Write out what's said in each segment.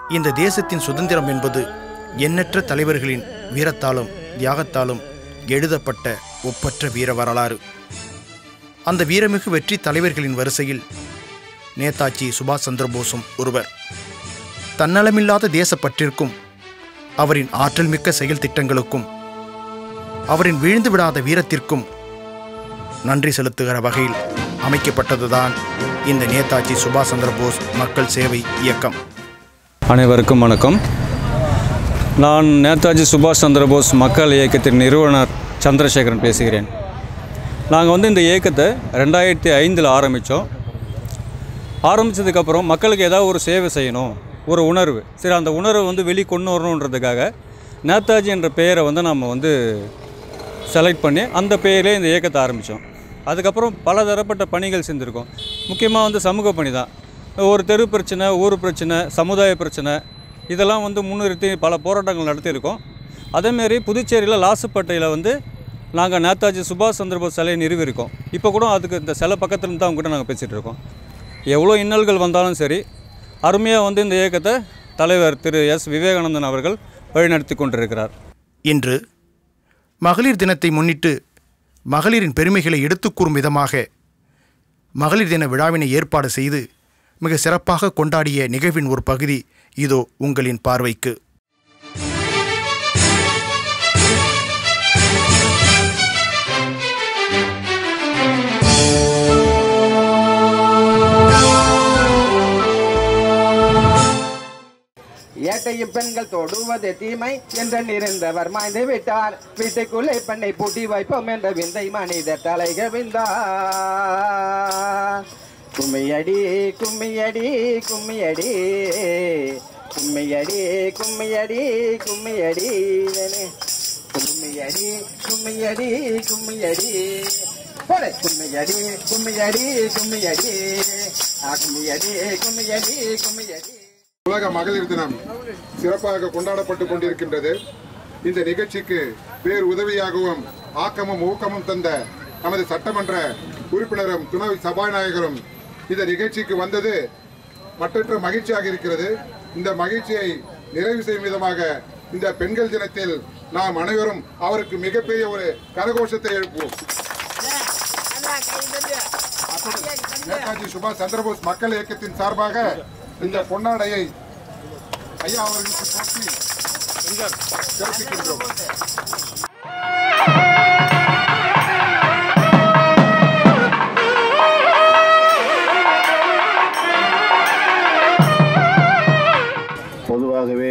இந்த தேசத்தின் சுதந்திரம் என்பது எண்ணற்ற தலைவர்களின் வீரத்தாலும் தியாகத்தாலும் எழுதப்பட்ட ஒப்பற்ற வீர வரலாறு அந்த வீரமிகு வெற்றி தலைவர்களின் வரிசையில் நேதாஜி சுபாஷ் சந்திரபோஸும் ஒருவர் தன்னலமில்லாத தேசப்பற்றிற்கும் அவரின் ஆற்றல் மிக்க செயல் திட்டங்களுக்கும் அவரின் வீழ்ந்து விடாத வீரத்திற்கும் நன்றி செலுத்துகிற வகையில் அமைக்கப்பட்டதுதான் இந்த நேதாஜி சுபாஷ் சந்திரபோஸ் மக்கள் சேவை இயக்கம் அனைவருக்கும் வணக்கம் நான் நேதாஜி சுபாஷ் சந்திரபோஸ் மக்கள் இயக்கத்தின் நிறுவனர் சந்திரசேகரன் பேசுகிறேன் நாங்கள் வந்து இந்த இயக்கத்தை ரெண்டாயிரத்தி ஐந்தில் ஆரம்பித்தோம் ஆரம்பித்ததுக்கப்புறம் மக்களுக்கு ஏதாவது ஒரு சேவை செய்யணும் ஒரு உணர்வு சரி அந்த உணர்வை வந்து வெளி கொண்டு வரணுன்றதுக்காக நேதாஜி என்ற பெயரை வந்து நம்ம வந்து செலக்ட் பண்ணி அந்த பெயரே இந்த இயக்கத்தை ஆரம்பித்தோம் அதுக்கப்புறம் பல தரப்பட்ட பணிகள் செஞ்சுருக்கோம் முக்கியமாக வந்து சமூக பணி தான் ஒரு தெரு பிரச்சனை ஊர் பிரச்சனை சமுதாய பிரச்சனை இதெல்லாம் வந்து முன்னிறுத்தி பல போராட்டங்கள் நடத்தியிருக்கோம் அதேமாரி புதுச்சேரியில் லாசுப்பட்டையில் வந்து நாங்கள் நேதாஜி சுபாஷ் சந்திரபோஸ் சிலையை நிறுவியிருக்கோம் இப்போ கூட அதுக்கு இந்த சிலை பக்கத்துல இருந்து தான் அவங்ககிட்ட நாங்கள் பேசிகிட்டு இருக்கோம் எவ்வளோ இன்னல்கள் வந்தாலும் சரி அருமையாக வந்து இந்த இயக்கத்தை தலைவர் திரு எஸ் விவேகானந்தன் அவர்கள் வழிநடத்தி கொண்டிருக்கிறார் இன்று மகளிர் தினத்தை முன்னிட்டு மகளிரின் பெருமைகளை எடுத்துக் கூறும் விதமாக மகளிர் தின விழாவினை ஏற்பாடு செய்து மிக சிறப்பாக கொண்டாடிய நிகழ்வின் ஒரு பகுதி இதோ உங்களின் பார்வைக்கு ஏட்டையும் பெண்கள் தொடுவது தீமை என்று நிறைந்தவர் மாய்ந்து விட்டார் வீட்டுக்குள்ளே பெண்ணை பூட்டி வைப்போம் என்ற விந்தை மனித தலைக விந்தார் கும்மியடி கும்மியடி கும்மியடி கும்மியடி கும்மியடி கும்மியடி கும்மியடி கும்மியடி கும்மியடி போடு கும்மியடி கும்மியடி கும்மியடி ஆ, கும்மியடி கும்மியடி கும்மியடி உலக மகளிர் தினம் சிறப்பாக கொண்டாடப்பட்டுக் கொண்டிருக்கின்றது இந்த நிகழ்ச்சிக்கு பேர் உதவியாகவும் ஆக்கமும் ஊக்கமும் தந்த நமது சட்டமன்ற உறுப்பினரும் துணை சபாநாயகரும் இந்த நிகழ்ச்சிக்கு வந்தது மற்றற்ற மகிழ்ச்சியாக இருக்கிறது இந்த மகிழ்ச்சியை நிறைவு செய்யும் விதமாக இந்த பெண்கள் தினத்தில் நாம் அனைவரும் அவருக்கு மிகப்பெரிய ஒரு கரகோஷத்தை எழுப்புவோம் அத்துடன் நேதாஜி சுபாஷ் சந்திரபோஸ் மக்கள் இயக்கத்தின் சார்பாக இந்த பொன்னாடையை ஐயா அவர்களுக்கு போட்டி சிறப்பிக்கின்றோம் பொதுவாகவே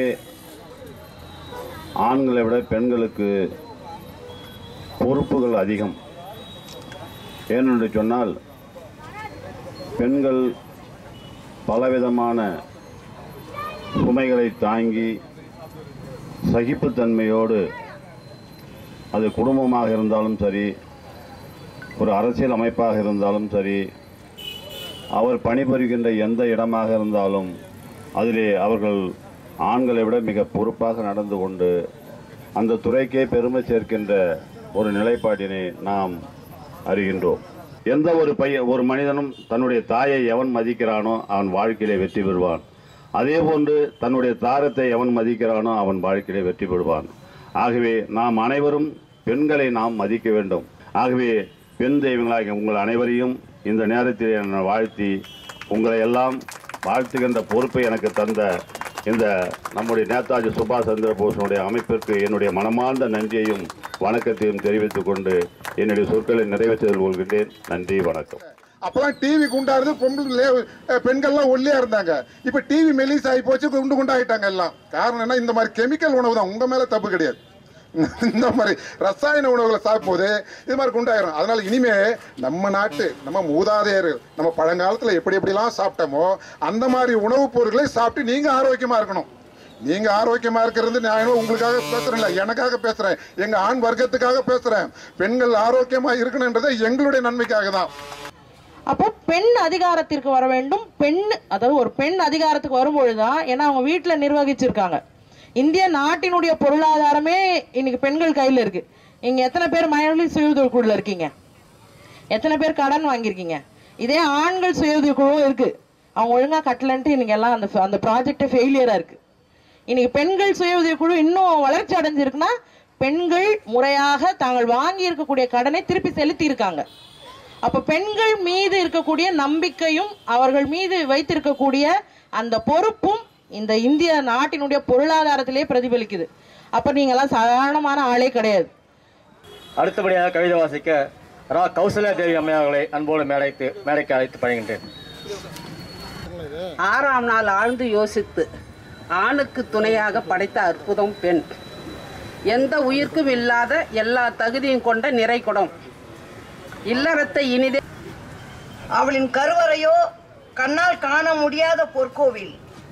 ஆண்களை விட பெண்களுக்கு பொறுப்புகள் அதிகம் ஏனென்று சொன்னால் பெண்கள் பலவிதமான சுமைகளை தாங்கி சகிப்புத்தன்மையோடு அது குடும்பமாக இருந்தாலும் சரி ஒரு அரசியல் அமைப்பாக இருந்தாலும் சரி அவர் பணிபுரிகின்ற எந்த இடமாக இருந்தாலும் அதிலே அவர்கள் ஆண்களை விட மிக பொறுப்பாக நடந்து கொண்டு அந்த துறைக்கே பெருமை சேர்க்கின்ற ஒரு நிலைப்பாட்டினை நாம் அறிகின்றோம் எந்த ஒரு பைய ஒரு மனிதனும் தன்னுடைய தாயை எவன் மதிக்கிறானோ அவன் வாழ்க்கையிலே வெற்றி பெறுவான் அதே போன்று தன்னுடைய தாரத்தை எவன் மதிக்கிறானோ அவன் வாழ்க்கையிலே வெற்றி பெறுவான் ஆகவே நாம் அனைவரும் பெண்களை நாம் மதிக்க வேண்டும் ஆகவே பெண் தெய்வங்களாகிய உங்கள் அனைவரையும் இந்த நேரத்தில் நான் வாழ்த்தி உங்களை எல்லாம் வாழ்த்துகின்ற பொறுப்பை எனக்கு தந்த இந்த நம்முடைய நேதாஜி சுபாஷ் சந்திர போஸனுடைய அமைப்பிற்கு என்னுடைய மனமார்ந்த நன்றியையும் வணக்கத்தையும் தெரிவித்துக் கொண்டு என்னுடைய சொற்களை நிறைவேற்றுதல் கொள்கின்றேன் நன்றி வணக்கம் அப்பதான் டிவி குண்டாருது பொம்பளை பெண்கள்லாம் ஒல்லியா இருந்தாங்க இப்ப டிவி மெலிஸ் ஆகி போச்சு குண்டு குண்டாயிட்டாங்க எல்லாம் காரணம் என்ன இந்த மாதிரி கெமிக்கல் உணவு தான் உங்க மேல தப்பு கிடையாது இந்த மாதிரி ரசாயன உணவுகளை சாப்பிடும்போது இது மாதிரி குண்டாயிரும் அதனால இனிமே நம்ம நாட்டு நம்ம மூதாதையர் நம்ம பழங்காலத்துல எப்படி எப்படிலாம் சாப்பிட்டோமோ அந்த மாதிரி உணவுப் பொருட்களை சாப்பிட்டு நீங்க ஆரோக்கியமா இருக்கணும் நீங்க ஆரோக்கியமா இருக்கிறது நான் உங்களுக்காக பேசுறேன் இல்ல எனக்காக பேசுறேன் எங்க ஆண் வர்க்கத்துக்காக பேசுறேன் பெண்கள் ஆரோக்கியமா இருக்கணும்ன்றது எங்களுடைய நன்மைக்காக தான் அப்போ பெண் அதிகாரத்திற்கு வர வேண்டும் பெண் அதாவது ஒரு பெண் அதிகாரத்துக்கு வரும்பொழுதுதான் ஏன்னா அவங்க வீட்டில் நிர்வகிச்சிருக்காங்க இந்திய நாட்டினுடைய பொருளாதாரமே இன்னைக்கு பெண்கள் கையில் இருக்கு நீங்க எத்தனை பேர் மகளிர் சுய குழுல இருக்கீங்க எத்தனை பேர் கடன் வாங்கியிருக்கீங்க இதே ஆண்கள் சுய குழுவும் இருக்கு அவங்க ஒழுங்கா கட்டலன்ட்டு இன்னைக்கு எல்லாம் அந்த அந்த ப்ராஜெக்ட் ஃபெயிலியரா இருக்கு இன்னைக்கு பெண்கள் சுய உதவிக்குழு இன்னும் வளர்ச்சி அடைஞ்சிருக்குன்னா பெண்கள் முறையாக தாங்கள் வாங்கி இருக்கக்கூடிய கடனை திருப்பி செலுத்தி இருக்காங்க அப்ப பெண்கள் மீது இருக்கக்கூடிய நம்பிக்கையும் அவர்கள் மீது வைத்திருக்கக்கூடிய அந்த பொறுப்பும் இந்த இந்திய நாட்டினுடைய பொருளாதாரத்திலே பிரதிபலிக்குது அப்ப நீங்கெல்லாம் சாதாரணமான ஆளே கிடையாது அடுத்தபடியாக கவிதை வாசிக்க ரா கௌசல்யா தேவி அம்மையார்களை அன்போடு மேடைத்து மேடைக்கு அழைத்து பழகின்றேன் ஆறாம் நாள் ஆழ்ந்து யோசித்து ஆணுக்கு துணையாக படைத்த அற்புதம் பெண் எந்த உயிர்க்கும் இல்லாத எல்லா தகுதியும் கொண்ட நிறைகுடம் இல்லறத்தை இனிதே அவளின் கருவறையோ கண்ணால் காண முடியாத பொற்கோவில்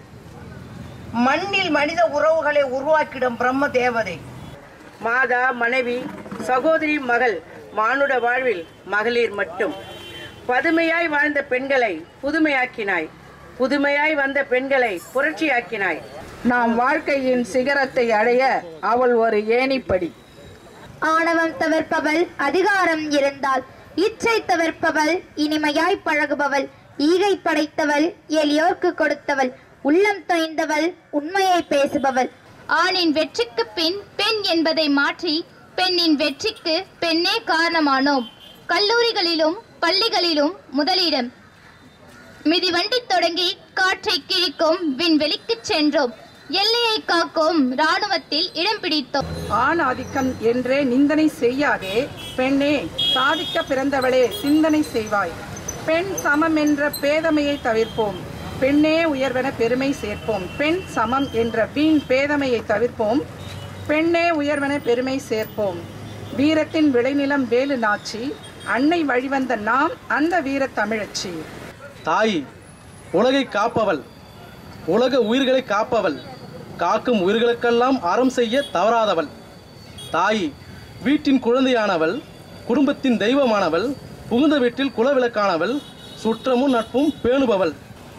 மண்ணில் மனித உறவுகளை உருவாக்கிடும் பிரம்ம தேவதை மாதா மனைவி சகோதரி மகள் மானுட வாழ்வில் மகளிர் மட்டும் பதுமையாய் வாழ்ந்த பெண்களை புதுமையாக்கினாய் புதுமையாய் வந்த பெண்களை புரட்சியாக்கினாய் நாம் வாழ்க்கையின் சிகரத்தை அடைய அவள் ஒரு ஏணிப்படி ஆணவம் தவிர்ப்பவள் அதிகாரம் இருந்தால் இச்சை தவிர்ப்பவள் இனிமையாய் பழகுபவள் ஈகை படைத்தவள் எளியோர்க்கு கொடுத்தவள் உள்ளம் தொய்ந்தவள் உண்மையை பேசுபவள் ஆணின் வெற்றிக்கு பின் பெண் என்பதை மாற்றி பெண்ணின் வெற்றிக்கு பெண்ணே காரணமானோம் கல்லூரிகளிலும் பள்ளிகளிலும் முதலிடம் மிதிவண்டி தொடங்கி காற்றை கிழிக்கும் விண்வெளிக்குச் சென்றோம் எல்லையை காக்கும் ராணுவத்தில் இடம் பிடித்தோம் ஆண் ஆதிக்கம் என்றே நிந்தனை செய்யாதே பெண்ணே சாதிக்க பிறந்தவளே சிந்தனை செய்வாய் பெண் சமம் என்ற பேதமையை தவிர்ப்போம் பெண்ணே உயர்வென பெருமை சேர்ப்போம் பெண் சமம் என்ற வீண் பேதமையை தவிர்ப்போம் பெண்ணே உயர்வென பெருமை சேர்ப்போம் வீரத்தின் விளைநிலம் வேலு நாச்சி அன்னை வழிவந்த நாம் அந்த வீர தமிழச்சி தாய் உலகை காப்பவள் உலக உயிர்களை காப்பவள் காக்கும் உயிர்களுக்கெல்லாம் அறம் செய்ய தவறாதவள் தாய் வீட்டின் குழந்தையானவள் குடும்பத்தின் தெய்வமானவள் புகுந்த வீட்டில் குலவிளக்கானவள் சுற்றமும் நட்பும் பேணுபவள்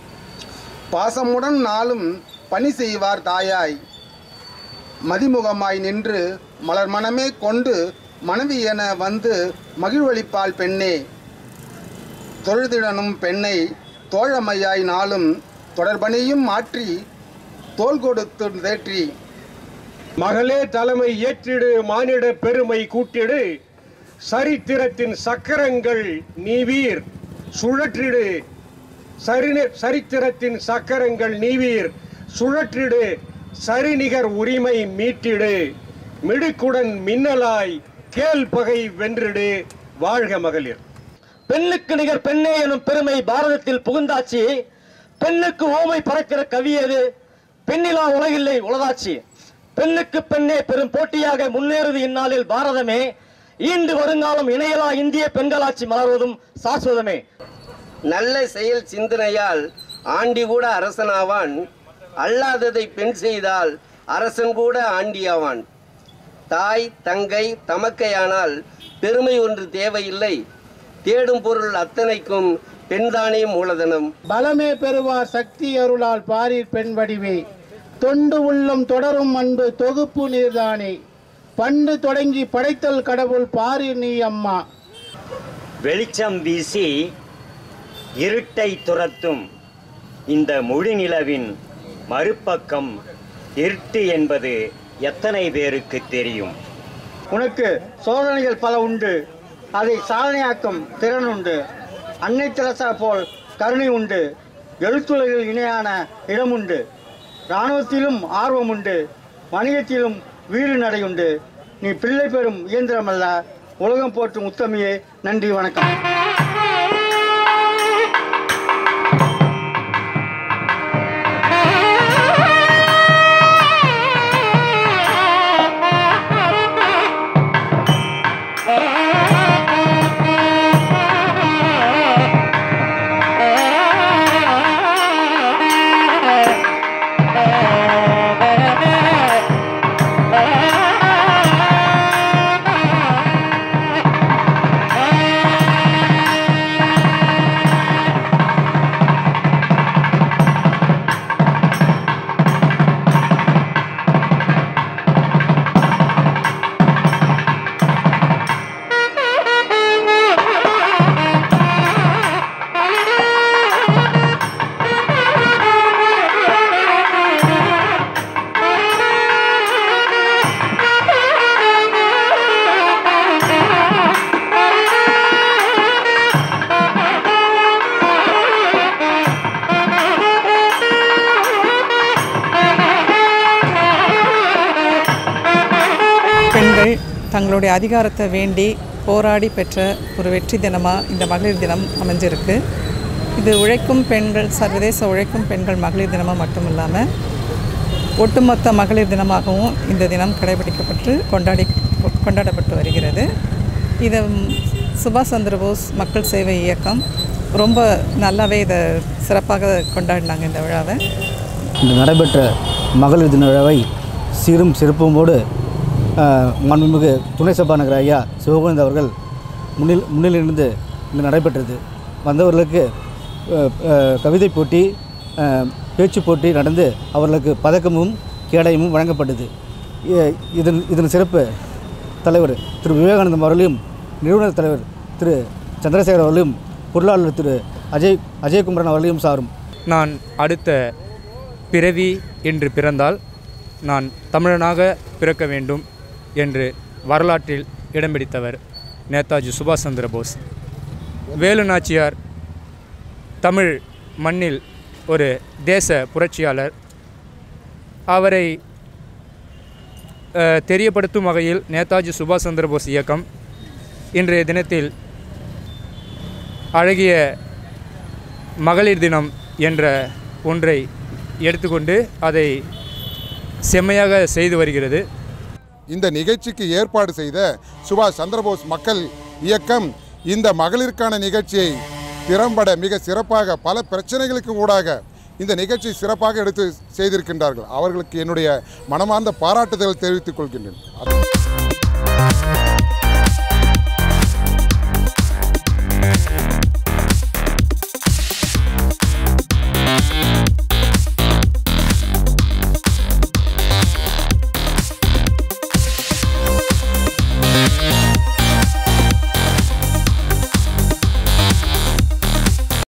பாசமுடன் நாளும் பணி செய்வார் தாயாய் மதிமுகமாய் நின்று மலர் மனமே கொண்டு மனைவி என வந்து மகிழ்வளிப்பாள் பெண்ணே தொழுதிடனும் பெண்ணை தோழமையாய் நாளும் தொடர்பணியும் மாற்றி தோல் கொடுத்து தேற்றி மகளே தலைமை ஏற்றிடு மானிட பெருமை கூட்டிடு சரித்திரத்தின் சக்கரங்கள் நீவீர் சுழற்றிடு சரிநி- சரித்திரத்தின் சக்கரங்கள் நீவீர் சுழற்றிடு சரிநிகர் உரிமை மீட்டிடு மிடுக்குடன் மின்னலாய் கேள் பகை வென்றிடு வாழ்க மகளிர் பெண்ணுக்கு நிகர் பெண்ணே எனும் பெருமை பாரதத்தில் புகுந்தாச்சு பெண்ணுக்கு ஓமை பறக்கிற கவியது பெண்ணிலா உலகில்லை உலகாட்சி பெண்ணுக்கு பெண்ணே பெரும் போட்டியாக முன்னேறுது இந்நாளில் பாரதமே ஈண்டு வருங்காலம் இணையலா இந்திய பெண்களாட்சி மலர்வதும் சாஸ்வதமே நல்ல செயல் சிந்தனையால் ஆண்டி கூட அரசனாவான் அல்லாததை பெண் செய்தால் அரசன் கூட ஆண்டியாவான் தாய் தங்கை தமக்கையானால் பெருமை ஒன்று தேவையில்லை தேடும் பொருள் அத்தனைக்கும் பெண்தானே மூலதனம் பலமே பெறுவார் சக்தி அருளால் பாரில் பெண் வடிவே தொண்டு உள்ளம் தொடரும் அன்பு தொகுப்பு நீர்தானே பண்டு தொடங்கி படைத்தல் கடவுள் பாரில் நீ அம்மா வெளிச்சம் வீசி இருட்டை துரத்தும் இந்த முழு நிலவின் மறுபக்கம் இருட்டு என்பது எத்தனை பேருக்கு தெரியும் உனக்கு சோதனைகள் பல உண்டு அதை சாதனையாக்கும் திறன் உண்டு அன்னை தெரசா போல் கருணை உண்டு எழுத்துலகில் இணையான இடம் உண்டு இராணுவத்திலும் ஆர்வம் உண்டு வணிகத்திலும் வீறு நடை உண்டு நீ பிள்ளை பெறும் இயந்திரமல்ல உலகம் போற்றும் உத்தமியே நன்றி வணக்கம் ஆ தங்களுடைய அதிகாரத்தை வேண்டி போராடி பெற்ற ஒரு வெற்றி தினமாக இந்த மகளிர் தினம் அமைஞ்சிருக்கு இது உழைக்கும் பெண்கள் சர்வதேச உழைக்கும் பெண்கள் மகளிர் தினமாக மட்டும் இல்லாமல் ஒட்டுமொத்த மகளிர் தினமாகவும் இந்த தினம் கடைபிடிக்கப்பட்டு கொண்டாடி கொண்டாடப்பட்டு வருகிறது இதை சுபாஷ் சந்திர போஸ் மக்கள் சேவை இயக்கம் ரொம்ப நல்லாவே இதை சிறப்பாக கொண்டாடினாங்க இந்த விழாவை இன்று நடைபெற்ற மகளிர் தின விழாவை சீரும் சிறப்புமோடு அஹ், மாண்புமிகு துணை சபாநாயகர் ஐயா சிவகோவிந்த் அவர்கள் முன்னில் முன்னிலிருந்து இங்கு நடைபெற்றது வந்தவர்களுக்கு அஹ், அஹ், கவிதை போட்டி அஹ், பேச்சு போட்டி நடந்து அவர்களுக்கு பதக்கமும் கேடயமும் வழங்கப்பட்டது இ- இதன் இதன் சிறப்பு தலைவர் திரு விவேகானந்தம் அவர்களையும் நிறுவனர் தலைவர் திரு சந்திரசேகர் அவர்களையும் பொருளாளர் திரு அஜய் அஜயகுமரன் அவர்களையும் சாரும் நான் அடுத்த பிறவி என்று பிறந்தால் நான் தமிழனாக பிறக்க வேண்டும் என்று வரலாற்றில் இடம் பிடித்தவர் நேதாஜி சுபாஷ் சந்திர போஸ் வேலு நாச்சியார் தமிழ் மண்ணில் ஒரு தேச புரட்சியாளர் அவரை அஹ், தெரியப்படுத்தும் வகையில் நேதாஜி சுபாஷ் சந்திர போஸ் இயக்கம் இன்றைய தினத்தில் அழகிய மகளிர் தினம் என்ற ஒன்றை எடுத்துக்கொண்டு அதை செம்மையாக செய்து வருகிறது இந்த நிகழ்ச்சிக்கு ஏற்பாடு செய்த சுபாஷ் சந்திரபோஸ் மக்கள் இயக்கம் இந்த மகளிருக்கான நிகழ்ச்சியை திறம்பட மிக சிறப்பாக பல பிரச்சனைகளுக்கு ஊடாக இந்த நிகழ்ச்சி சிறப்பாக எடுத்து செய்திருக்கின்றார்கள் அவர்களுக்கு என்னுடைய மனமார்ந்த பாராட்டுதல் தெரிவித்துக் கொள்கின்றேன்